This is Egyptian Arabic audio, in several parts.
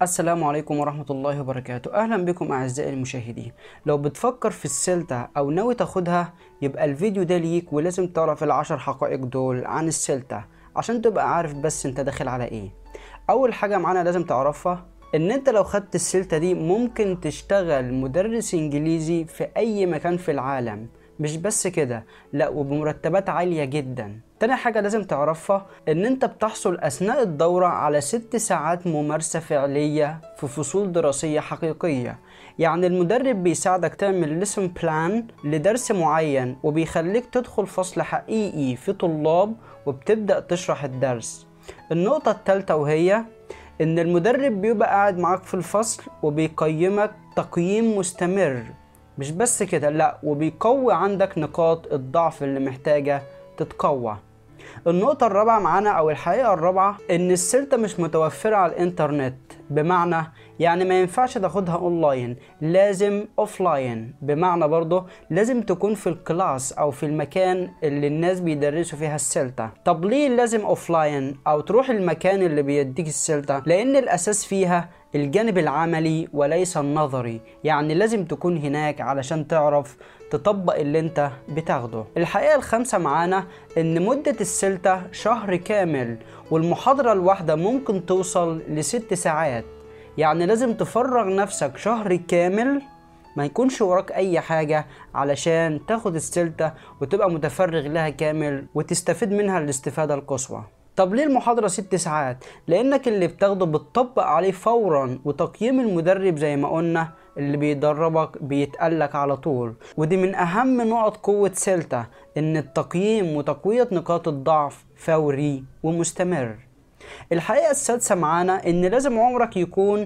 السلام عليكم ورحمة الله وبركاته أهلا بكم أعزائي المشاهدين لو بتفكر في السلتة أو ناوي تاخدها يبقى الفيديو ده ليك ولازم تعرف العشر حقائق دول عن السلتة عشان تبقى عارف بس انت داخل على ايه أول حاجة معانا لازم تعرفها ان انت لو خدت السلتة دي ممكن تشتغل مدرس انجليزي في اي مكان في العالم مش بس كده لا وبمرتبات عالية جدا تاني حاجة لازم تعرفها ان انت بتحصل اثناء الدورة على ست ساعات ممارسة فعلية في فصول دراسية حقيقية يعني المدرب بيساعدك تعمل ليسن بلان لدرس معين وبيخليك تدخل فصل حقيقي في طلاب وبتبدأ تشرح الدرس النقطة التالتة وهي ان المدرب بيبقى قاعد معاك في الفصل وبيقيمك تقييم مستمر مش بس كده لا وبيقوي عندك نقاط الضعف اللي محتاجة تتقوى النقطة الرابعة معانا أو الحقيقة الرابعة إن السلطة مش متوفرة على الإنترنت بمعنى يعني ما ينفعش تاخدها أونلاين لازم أوفلاين بمعنى برضه لازم تكون في الكلاس أو في المكان اللي الناس بيدرسوا فيها السلطة طب ليه لازم أوفلاين أو تروح المكان اللي بيديك السلطة لأن الأساس فيها الجانب العملي وليس النظري يعني لازم تكون هناك علشان تعرف تطبق اللي انت بتاخده الحقيقة الخامسة معانا ان مدة السلطة شهر كامل والمحاضرة الواحدة ممكن توصل لست ساعات يعني لازم تفرغ نفسك شهر كامل ما يكونش وراك اي حاجة علشان تاخد السلطة وتبقى متفرغ لها كامل وتستفيد منها الاستفادة القصوى طب ليه المحاضرة ست ساعات؟ لأنك اللي بتاخده بتطبق عليه فورا وتقييم المدرب زي ما قلنا اللي بيدربك بيتقلك على طول ودي من أهم نقط قوة سلتا إن التقييم وتقوية نقاط الضعف فوري ومستمر الحقيقة السادسة معانا إن لازم عمرك يكون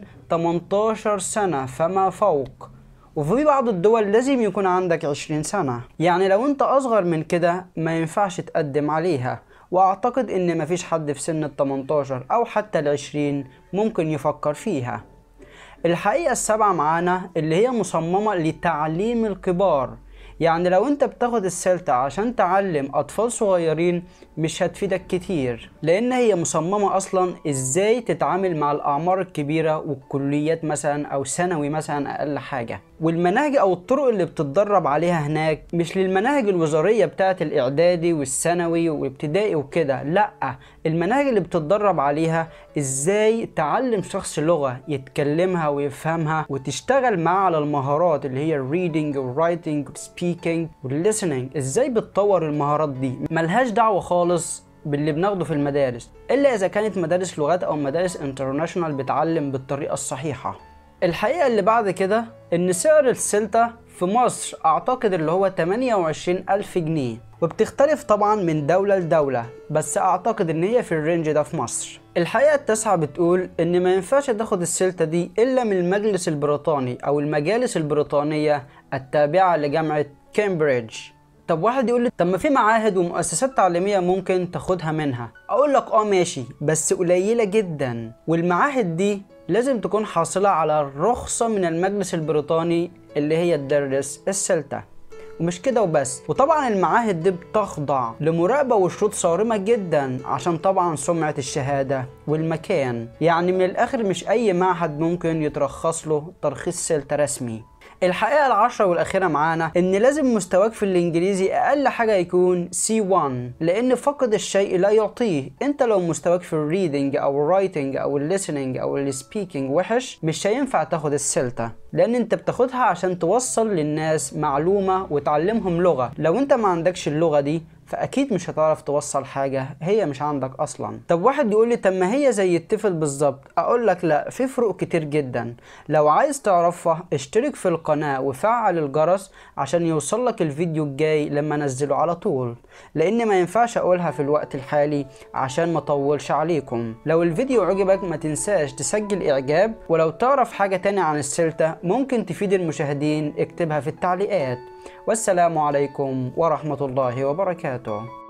18 سنة فما فوق وفي بعض الدول لازم يكون عندك 20 سنة يعني لو انت أصغر من كده ما ينفعش تقدم عليها واعتقد ان مفيش حد في سن ال 18 او حتى ال 20 ممكن يفكر فيها الحقيقة السابعة معانا اللي هي مصممة لتعليم الكبار يعني لو انت بتاخد السلطة عشان تعلم اطفال صغيرين مش هتفيدك كتير لان هي مصممة اصلا ازاي تتعامل مع الاعمار الكبيرة والكليات مثلا او ثانوي مثلا اقل حاجة والمناهج او الطرق اللي بتتدرب عليها هناك مش للمناهج الوزارية بتاعت الاعدادي والثانوي وابتدائي وكده لا المناهج اللي بتتدرب عليها ازاي تعلم شخص لغة يتكلمها ويفهمها وتشتغل معاه على المهارات اللي هي الريدنج والرايتنج والسبيكينج والليسننج ازاي بتطور المهارات دي ملهاش دعوة خالص باللي بناخده في المدارس الا اذا كانت مدارس لغات او مدارس انترناشونال بتعلم بالطريقة الصحيحة الحقيقة اللي بعد كده ان سعر السلطة في مصر اعتقد اللي هو 28 الف جنيه وبتختلف طبعا من دولة لدولة بس اعتقد ان هي في الرينج ده في مصر الحقيقة التاسعة بتقول ان ما ينفعش تاخد السلطة دي الا من المجلس البريطاني او المجالس البريطانية التابعة لجامعة كامبريدج طب واحد يقول لي طب ما في معاهد ومؤسسات تعليميه ممكن تاخدها منها اقول لك اه ماشي بس قليله جدا والمعاهد دي لازم تكون حاصله على رخصه من المجلس البريطاني اللي هي تدرس السلطه ومش كده وبس وطبعا المعاهد دي بتخضع لمراقبة وشروط صارمة جدا عشان طبعا سمعة الشهادة والمكان يعني من الآخر مش أي معهد ممكن يترخص له ترخيص سلطة رسمي الحقيقة العشرة والأخيرة معانا إن لازم مستواك في الإنجليزي أقل حاجة يكون C1 لأن فقد الشيء لا يعطيه أنت لو مستواك في الريدنج أو الرايتنج أو الليسننج أو السبيكينج وحش مش هينفع تاخد السلطة لأن أنت بتاخدها عشان توصل للناس معلومة وتعلمهم لغة لو أنت ما عندكش اللغة دي فاكيد مش هتعرف توصل حاجه هي مش عندك اصلا طب واحد يقول لي طب ما هي زي الطفل بالظبط اقول لك لا في فروق كتير جدا لو عايز تعرفها اشترك في القناه وفعل الجرس عشان يوصل لك الفيديو الجاي لما انزله على طول لان ما ينفعش اقولها في الوقت الحالي عشان ما اطولش عليكم لو الفيديو عجبك ما تنساش تسجل اعجاب ولو تعرف حاجه تانية عن السلطه ممكن تفيد المشاهدين اكتبها في التعليقات والسلام عليكم ورحمه الله وبركاته